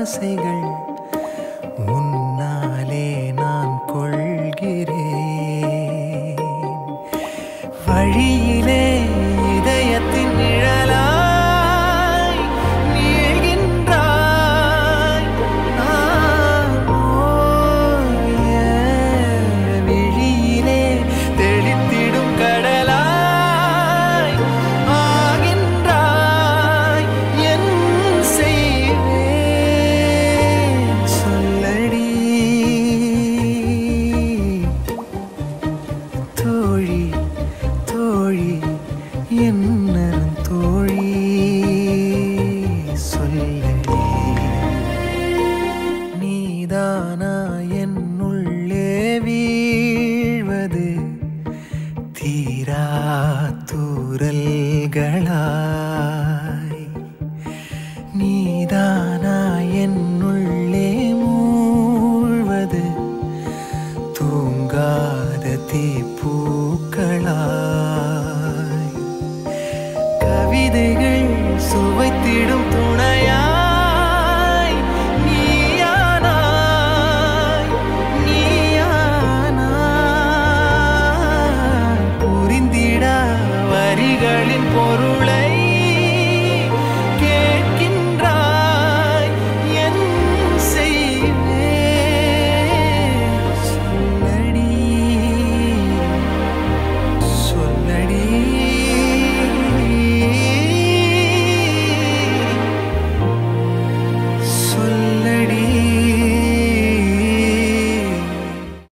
ஆசைகள் உன்னாலே நான் கொள்கிறேன் வழியிலே இதயத்தின் நிழலாய் நீள்கின்றாய் நான் ஓய விழியிலே தெளித்திடும் கடலாய் ஆகின்றாய் என் செய்வேன் சொல்லடி தோழி தோழி என்ன தோழி சொல்லடி நீதானா என்னுள்ளே வீழ்வது தீரா தூரல்களாய் நீதானா என்னுள்ளே மூழ்வது தூங்காத தீப்பூக்களாய் கவிதைகள் சுவைத்திடும் துணை